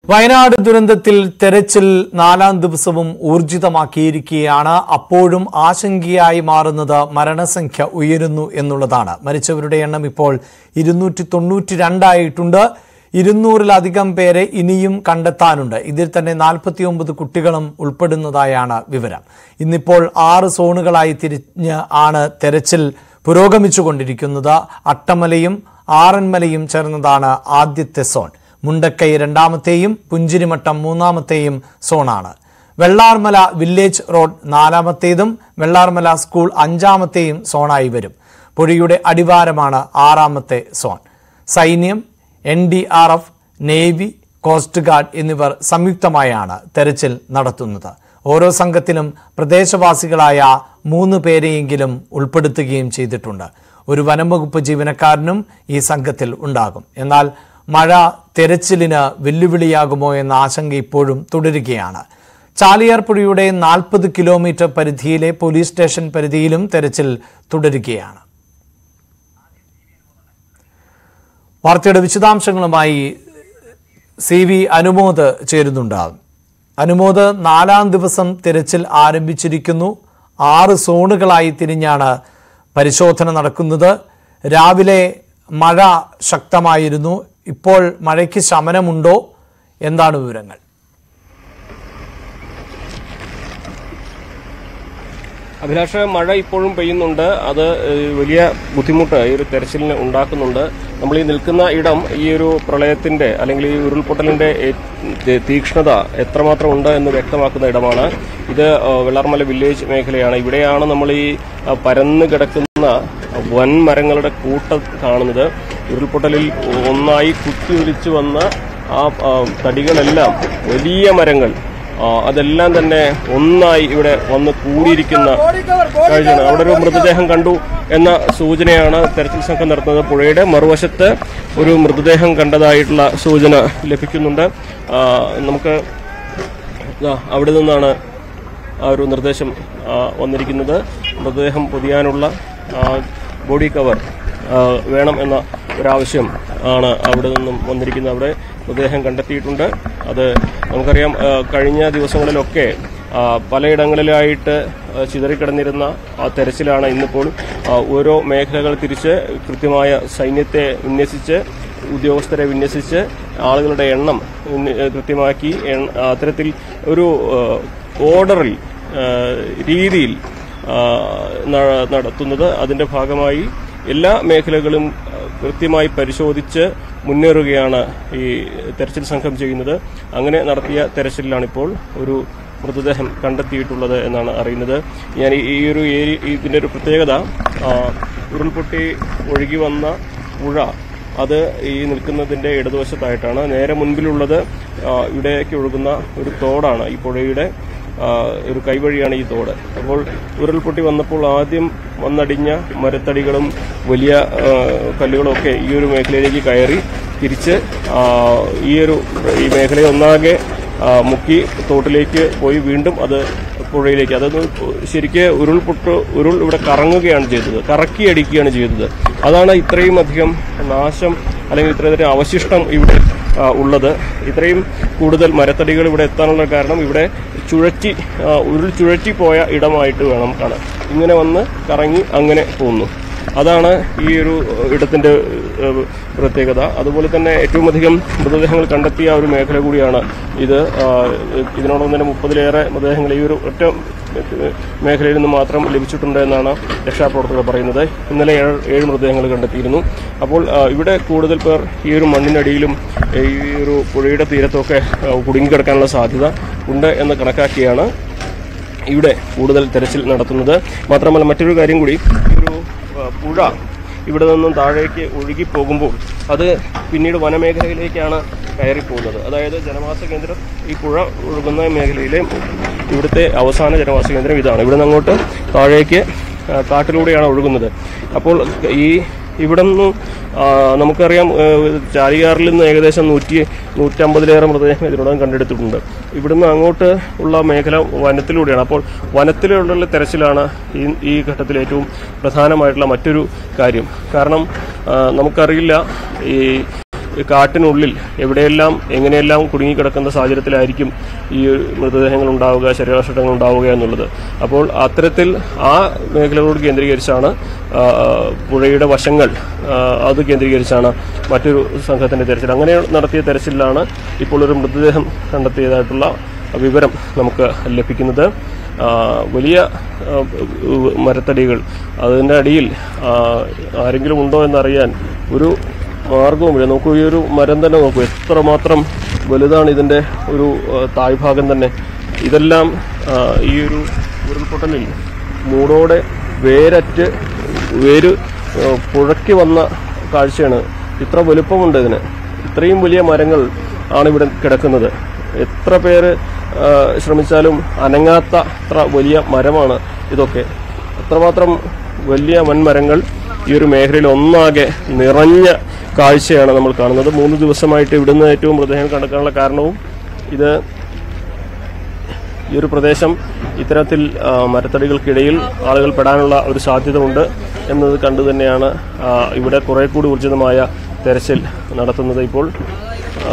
വയനാട് ദുരന്തത്തിൽ തെരച്ചിൽ നാലാം ദിവസവും ഊർജിതമാക്കിയിരിക്കുകയാണ് അപ്പോഴും ആശങ്കയായി മാറുന്നത് മരണസംഖ്യ ഉയരുന്നു എന്നുള്ളതാണ് മരിച്ചവരുടെ എണ്ണം ഇപ്പോൾ ഇരുന്നൂറ്റി തൊണ്ണൂറ്റി രണ്ടായിട്ടുണ്ട് ഇരുന്നൂറിലധികം പേരെ ഇനിയും കണ്ടെത്താനുണ്ട് ഇതിൽ തന്നെ നാൽപ്പത്തിയൊമ്പത് കുട്ടികളും ഉൾപ്പെടുന്നതായാണ് വിവരം ഇന്നിപ്പോൾ ആറ് സോണുകളായി തിരിഞ്ഞ് ആണ് തെരച്ചിൽ പുരോഗമിച്ചുകൊണ്ടിരിക്കുന്നത് അട്ടമലയും ആറന്മലയും ചേർന്നതാണ് ആദ്യത്തെ സോൺ മുണ്ടക്കൈ രണ്ടാമത്തെയും പുഞ്ചിരിമട്ടം മൂന്നാമത്തെയും സോണാണ് വെള്ളാർമല വില്ലേജ് റോഡ് നാലാമത്തേതും വെള്ളാർമല സ്കൂൾ അഞ്ചാമത്തെയും സോണായി വരും പുഴയുടെ അടിവാരമാണ് ആറാമത്തെ സോൺ സൈന്യം N D R F navy coast guard എന്നിവർ സംയുക്തമായാണ് തെരച്ചിൽ നടത്തുന്നത് ഓരോ സംഘത്തിലും പ്രദേശവാസികളായ മൂന്ന് പേരെയെങ്കിലും ഉൾപ്പെടുത്തുകയും ചെയ്തിട്ടുണ്ട് ഒരു വനംവകുപ്പ് ജീവനക്കാരനും ഈ സംഘത്തിൽ ഉണ്ടാകും എന്നാൽ മഴ തെരച്ചിലിന് വെല്ലുവിളിയാകുമോ എന്ന ആശങ്ക ഇപ്പോഴും തുടരുകയാണ് ചാലിയാർ പുഴയുടെ നാൽപ്പത് കിലോമീറ്റർ പരിധിയിലെ പോലീസ് സ്റ്റേഷൻ പരിധിയിലും തെരച്ചിൽ തുടരുകയാണ് വാർത്തയുടെ വിശദാംശങ്ങളുമായി സി വി അനുമോദ് ചേരുന്നുണ്ട് അനുമോദ് നാലാം ദിവസം തിരച്ചിൽ ആരംഭിച്ചിരിക്കുന്നു ആറ് സോണുകളായി തിരിഞ്ഞാണ് പരിശോധന നടക്കുന്നത് രാവിലെ മഴ ശക്തമായിരുന്നു ഇപ്പോൾ മഴയ്ക്ക് ശമനമുണ്ടോ എന്താണ് വിവരങ്ങൾ അഭിലാഷ് മഴ ഇപ്പോഴും പെയ്യുന്നുണ്ട് അത് ഏഹ്, വലിയ ബുദ്ധിമുട്ട് ഈ ഒരു തെരച്ചിലിന് ഉണ്ടാക്കുന്നുണ്ട് നമ്മൾ ഈ നിൽക്കുന്ന ഇടം ഈ ഒരു പ്രളയത്തിന്റെ അല്ലെങ്കിൽ ഈ ഉരുൾപൊട്ടലിന്റെ ഏ- തി- തീക്ഷ്ണത എത്രമാത്രം ഉണ്ട് എന്ന് വ്യക്തമാക്കുന്ന ഇടമാണ് ഇത് ഏഹ്, വെള്ളാർമല വില്ലേജ് മേഖലയാണ് ഇവിടെയാണ് നമ്മൾ ഈ ഏഹ്, പരന്ന് കിടക്കുന്ന വൻ മരങ്ങളുടെ കൂട്ടം കാണുന്നത് ഉരുൾപൊട്ടലിൽ ഒന്നായി കുത്തിയൊലിച്ചു വന്ന ആ ആ, തടികളെല്ലാം വലിയ മരങ്ങൾ ആ, അതെല്ലാം തന്നെ ഒന്നായി ഇവിടെ വന്ന് കൂടിയിരിക്കുന്ന കാഴ്ചയാണ് അവിടെ ഒരു മൃതദേഹം കണ്ടു എന്ന സൂചനയാണ് തെരച്ചിൽ സംഘം നടത്തുന്നത് പുഴയുടെ മറുവശത്ത് ഒരു മൃതദേഹം കണ്ടതായിട്ടുള്ള സൂചന ലഭിക്കുന്നുണ്ട് ആ, നമുക്ക് ദാ അവിടെ നിന്നാണ് ആ ഒരു നിർദ്ദേശം ആ, വന്നിരിക്കുന്നത് മൃതദേഹം പൊതിയാനുള്ള ആ, ബോഡി കവർ ആ, വേണം എന്ന ഒരാവശ്യം ആണ് അവിടെ നിന്നും വന്നിരിക്കുന്നത് അവിടെ മൃതദേഹം കണ്ടെത്തിയിട്ടുണ്ട് അത് നമുക്കറിയാം ആ, കഴിഞ്ഞ ദിവസങ്ങളിലൊക്കെ ആ, പലയിടങ്ങളിലായിട്ട് ആ, ചിതറിക്കിടന്നിരുന്ന ആ തെരച്ചിലാണ് ഇന്നിപ്പോൾ ആ, ഓരോ മേഖലകൾ തിരിച്ച് കൃത്യമായ സൈന്യത്തെ വിന്യസിച്ച് ഉദ്യോഗസ്ഥരെ വിന്യസിച്ച് ആളുകളുടെ എണ്ണം ഉന്ന- കൃത്യമാക്കി എണ്ണ- അത്തരത്തിൽ ഒരു ആ, ഓർഡറിൽ ആ, രീതിയിൽ ആ, ന- നടത്തുന്നത് അതിന്റെ ഭാഗമായി എല്ലാ മേഖലകളും ആ, കൃത്യമായി പരിശോധിച്ച് മുന്നേറുകയാണ് ഈ തെരച്ചിൽ സംഘം ചെയ്യുന്നത് അങ്ങനെ നടത്തിയ തെരച്ചിലിലാണിപ്പോൾ ഒരു മൃതദേഹം കണ്ടെത്തിയിട്ടുള്ളത് എന്നാണ് അറിയുന്നത് ഞാൻ ഈ- ഈ ഒരു ഏരി ഇതിന്റെ ഒരു പ്രത്യേകത ആ, ഉരുൾപൊട്ടി ഒഴുകി വന്ന പുഴ അത് ഈ നിൽക്കുന്നതിന്റെ ഇടതുവശത്തായിട്ടാണ് നേരെ മുൻപിലുള്ളത് ആ, ഇവിടേക്ക് ഒഴുകുന്ന ഒരു തോടാണ് ഈ പുഴയുടെ ആ, ഒരു കൈവഴിയാണ് ഈ തോട് അപ്പോൾ ഉരുൾപൊട്ടി വന്നപ്പോൾ ആദ്യം വന്നടിഞ്ഞ മരത്തടികളും വലിയ ആ, കല്ലുകളും ഒക്കെ ഈ ഒരു മേഖലയിലേക്ക് കയറി തിരിച്ച് ആ, ഈ ഒരു ഈ മേഖലയെ ഒന്നാകെ ആ, മുക്കി തോട്ടിലേക്ക് പോയി വീണ്ടും അത് പുഴയിലേക്ക് അതൊന്ന് ശരിക്ക് ഉരുൾപൊട്ട് ഉരുൾ ഇവിടെ കറങ്ങുകയാണ് ചെയ്തത് കറക്കി അടിക്കുകയാണ് ചെയ്തത് അതാണ് ഇത്രയും അധികം നാശം അല്ലെങ്കിൽ ഇത്രയധികം അവശിഷ്ടം ഇവിടെ ആ, ഉള്ളത് ഇത്രയും കൂടുതൽ മരത്തടികൾ ഇവിടെ എത്താനുള്ള കാരണം ഇവിടെ ചുഴറ്റി ആ, ഉരുൾ ചുഴറ്റി പോയ ഇടമായിട്ട് വേണം കാണാൻ ഇങ്ങനെ വന്ന് കറങ്ങി അങ്ങനെ പോകുന്നു അതാണ് ഈ ഒരു ഇടത്തിന്റെ ഏഹ്, പ്രത്യേകത അതുപോലെ തന്നെ ഏറ്റവും അധികം മൃതദേഹങ്ങൾ കണ്ടെത്തിയ ഒരു മേഖല കൂടിയാണ് ഇത് ആ, ഇതിനോടൊപ്പം തന്നെ മുപ്പതിലേറെ മൃതദേഹങ്ങൾ ഈ ഒരു ഒറ്റ മേഖലയിൽ നിന്ന് മാത്രം ലഭിച്ചിട്ടുണ്ട് എന്നാണ് രക്ഷാപ്രവർത്തകർ പറയുന്നത് ഇന്നലെ ഏഴ് ഏഴ് മൃതദേഹങ്ങൾ കണ്ടെത്തിയിരുന്നു അപ്പോൾ ആ, ഇവിടെ കൂടുതൽ പേർ ഈ ഒരു മണ്ണിനടിയിലും ഈ ഒരു പുഴയുടെ തീരത്തൊക്കെ ആ, കുടുങ്ങിക്കിടക്കാനുള്ള സാധ്യത ഉണ്ട് എന്ന് കണക്കാക്കിയാണ് ഇവിടെ കൂടുതൽ തെരച്ചിൽ നടത്തുന്നത് മാത്രമല്ല മറ്റൊരു കാര്യം കൂടി ഈ ഒരു ആ, പുഴ ഇവിടെ നിന്നും താഴേക്ക് ഒഴുകി പോകുമ്പോൾ അത് പിന്നീട് വനമേഖലയിലേക്കാണ് കയറിപ്പോകുന്നത് അതായത് ജനവാസ കേന്ദ്രം ഈ പുഴ ഒഴുകുന്ന മേഖലയിലെ ഇവിടുത്തെ അവസാന ജനവാസ കേന്ദ്രം ഇതാണ് ഇവിടെ നിന്ന് അങ്ങോട്ട് താഴേക്ക് ആ, കാട്ടിലൂടെയാണ് ഒഴുകുന്നത് അപ്പോൾ ഈ ഇവിടെ നിന്നും ആ, നമുക്കറിയാം ആ, ചാലിയാറിൽ നിന്ന് ഏകദേശം നൂറ്റി നൂറ്റമ്പതിലേറെ മൃതദേഹം ഇതിനോടകം കണ്ടെടുത്തിട്ടുണ്ട് ഇവിടുന്ന് അങ്ങോട്ട് ഉള്ള മേഖല വനത്തിലൂടെയാണ് അപ്പോൾ വനത്തിലുള്ള തെരച്ചിലാണ് ഈ ഈ ഘട്ടത്തിൽ ഏറ്റവും പ്രധാനമായിട്ടുള്ള മറ്റൊരു കാര്യം കാരണം ആ, നമുക്കറിയില്ല ഈ ഈ കാട്ടിനുള്ളിൽ എവിടെയെല്ലാം എങ്ങനെയെല്ലാം കുടുങ്ങിക്കിടക്കുന്ന സാഹചര്യത്തിലായിരിക്കും ഈ മൃതദേഹങ്ങൾ ഉണ്ടാവുക ശരീരാവശിഷ്ടങ്ങൾ ഉണ്ടാവുക എന്നുള്ളത് അപ്പോൾ അത്തരത്തിൽ ആ മേഖലകളോട് കേന്ദ്രീകരിച്ചാണ് ആ, പുഴയുടെ വശങ്ങൾ ആ, അത് കേന്ദ്രീകരിച്ചാണ് മറ്റൊരു സംഘത്തിന്റെ തെരച്ചിൽ അങ്ങനെ നടത്തിയ തെരച്ചിലാണ് ഇപ്പോൾ ഒരു മൃതദേഹം കണ്ടെത്തിയതായിട്ടുള്ള വിവരം നമുക്ക് ലഭിക്കുന്നത് ആ, വലിയ ആ, ഉ- മരത്തടികൾ അതിൻ്റെ അടിയിൽ ആ, ആരെങ്കിലും ഉണ്ടോ എന്നറിയാൻ ഒരു മാർഗവുമില്ല നോക്കൂ ഈ ഒരു മരം തന്നെ നോക്കൂ എത്രമാത്രം വലുതാണ് ഇതിൻ്റെ ഒരു ആ, താഴ്ഭാഗം തന്നെ ഇതെല്ലാം ആ, ഈ ഒരു ഉരുൾപൊട്ടലിൽ മൂടോടെ വേരറ്റ് വേര് ആ, പുഴയ്ക്ക് വന്ന കാഴ്ചയാണ് ഇത്ര വലുപ്പമുണ്ട് ഇതിന് ഇത്രയും വലിയ മരങ്ങൾ ആണ് ഇവിടെ കിടക്കുന്നത് എത്ര പേര് ആ, ശ്രമിച്ചാലും അനങ്ങാത്ത അത്ര വലിയ മരമാണ് ഇതൊക്കെ അത്രമാത്രം വലിയ വൻമരങ്ങൾ ഈ ഒരു മേഖലയിൽ ഒന്നാകെ നിറഞ്ഞ കാഴ്ചയാണ് നമ്മൾ കാണുന്നത് മൂന്ന് ദിവസമായിട്ട് ഇവിടുന്ന് ഏറ്റവും മൃതദേഹം കണ്ടെത്താനുള്ള കാരണവും ഇത് ഈ ഒരു പ്രദേശം ഇത്തരത്തിൽ ആ, മരത്തടികൾക്കിടയിൽ ആളുകൾ പെടാനുള്ള ഒരു സാധ്യത ഉണ്ട് എന്നത് കണ്ടു തന്നെയാണ് ആ, ഇവിടെ കുറെ കൂടി ഊർജിതമായ തെരച്ചിൽ നടത്തുന്നത് ഇപ്പോൾ ആ,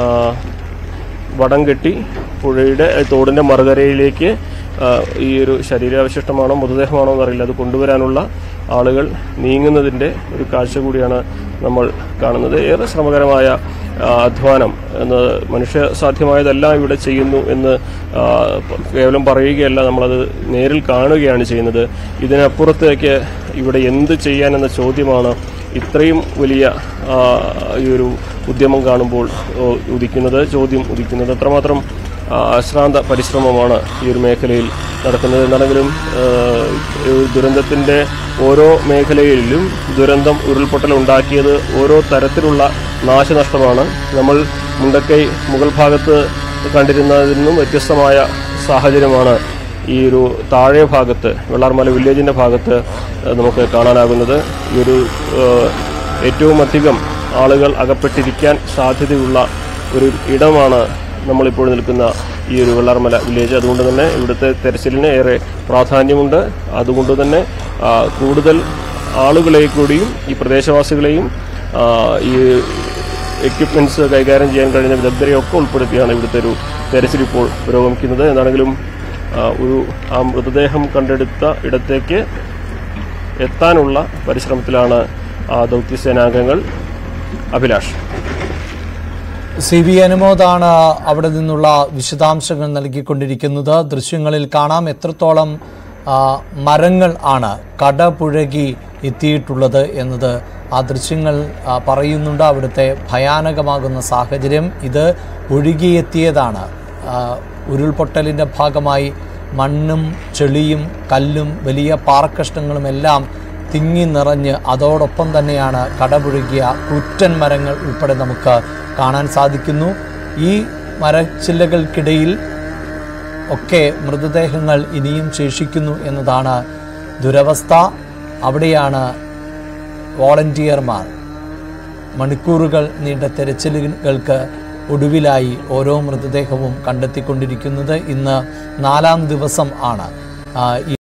വടം കെട്ടി പുഴയുടെ ഏ, തോടിന്റെ മറുകരയിലേക്ക് ആ, ഈ ഒരു ശരീരാവശിഷ്ടമാണോ മൃതദേഹമാണോ എന്നറിയില്ല അത് കൊണ്ടുവരാനുള്ള ആളുകൾ നീങ്ങുന്നതിന്റെ ഒരു കാഴ്ച കൂടിയാണ് നമ്മൾ കാണുന്നത് ഏറെ ശ്രമകരമായ ആ, അധ്വാനം എന്ന് മനുഷ്യ സാധ്യമായതെല്ലാം ഇവിടെ ചെയ്യുന്നു എന്ന് ആ, കേവലം പറയുകയല്ല നമ്മളത് നേരിൽ കാണുകയാണ് ചെയ്യുന്നത് ഇതിനപ്പുറത്തേക്ക് ഇവിടെ എന്ത് ചെയ്യാൻ എന്ന ചോദ്യമാണ് ഇത്രയും വലിയ ആ, ഈ ഒരു ഉദ്യമം കാണുമ്പോൾ ഓ, ഉദിക്കുന്നത് ചോദ്യം ഉദിക്കുന്നത് അത്രമാത്രം ആ, അശ്രാന്ത പരിശ്രമമാണ് ഈ ഒരു മേഖലയിൽ നടക്കുന്നത് എന്നാണെങ്കിലും ആ, ഈ ദുരന്തത്തിന്റെ ഓരോ മേഖലയിലും ദുരന്തം ഉരുൾപൊട്ടൽ ഉണ്ടാക്കിയത് ഓരോ തരത്തിലുള്ള നാശനഷ്ടമാണ് നമ്മൾ മുണ്ടക്കൈ മുകൾ ഭാഗത്ത് കണ്ടിരുന്നതിൽ നിന്നും വ്യത്യസ്തമായ സാഹചര്യമാണ് ഈ ഒരു താഴെ ഭാഗത്ത് വെള്ളാർമല വില്ലേജിന്റെ ഭാഗത്ത് ഏഹ്, നമുക്ക് കാണാനാകുന്നത് ഈ ഒരു ഏഹ്, ഏറ്റവും അധികം ആളുകൾ അകപ്പെട്ടിരിക്കാൻ സാധ്യതയുള്ള ഒരു ഇടമാണ് നമ്മളിപ്പോൾ നിൽക്കുന്ന ഈ ഒരു വെള്ളാർമല വില്ലേജ് അതുകൊണ്ട് തന്നെ ഇവിടുത്തെ തെരച്ചിലിന് ഏറെ പ്രാധാന്യമുണ്ട് അതുകൊണ്ട് തന്നെ ആ, കൂടുതൽ ആളുകളെ കൂടിയും ഈ പ്രദേശവാസികളെയും ആ, ഈ എക്യുപ്മെന്റ്സ് കൈകാര്യം ചെയ്യാൻ കഴിയുന്ന വിദഗ്ധരെയൊക്കെ ഉൾപ്പെടുത്തിയാണ് ഇവിടുത്തെ ഒരു തെരച്ചിൽ ഇപ്പോൾ പുരോഗമിക്കുന്നത് എന്താണെങ്കിലും ആ, ഒരു ആ മൃതദേഹം കണ്ടെടുത്ത ഇടത്തേക്ക് എത്താനുള്ള പരിശ്രമത്തിലാണ് ആ ദൗത്യസേനാംഗങ്ങൾ അഭിലാഷ് സി വി അനുമോദാണ് അവിടെ നിന്നുള്ള വിശദാംശങ്ങൾ നൽകിക്കൊണ്ടിരിക്കുന്നത് ദൃശ്യങ്ങളിൽ കാണാം എത്രത്തോളം ആ, മരങ്ങൾ ആണ് കടപുഴകി എത്തിയിട്ടുള്ളത് എന്നത് ആ ദൃശ്യങ്ങൾ ആ, പറയുന്നുണ്ട് അവിടുത്തെ ഭയാനകമാകുന്ന സാഹചര്യം ഇത് ഒഴുകിയെത്തിയതാണ് ആ, ഉരുൾപൊട്ടലിൻ്റെ ഭാഗമായി മണ്ണും ചെളിയും കല്ലും വലിയ പാറക്കഷ്ണങ്ങളും എല്ലാം തിങ്ങി നിറഞ്ഞ് അതോടൊപ്പം തന്നെയാണ് കടപുഴകിയ കുറ്റൻ മരങ്ങൾ ഉൾപ്പെടെ നമുക്ക് കാണാൻ സാധിക്കുന്നു ഈ മരച്ചില്ലകൾക്കിടയിൽ ഒക്കെ മൃതദേഹങ്ങൾ ഇനിയും ശേഷിക്കുന്നു എന്നതാണ് ദുരവസ്ഥ അവിടെയാണ് വോളണ്ടിയർമാർ മണിക്കൂറുകൾ നീണ്ട തെരച്ചിലുകൾക്ക് ഒടുവിലായി ഓരോ മൃതദേഹവും കണ്ടെത്തിക്കൊണ്ടിരിക്കുന്നത് ഇന്ന് നാലാം ദിവസം ആണ് ആ, ഈ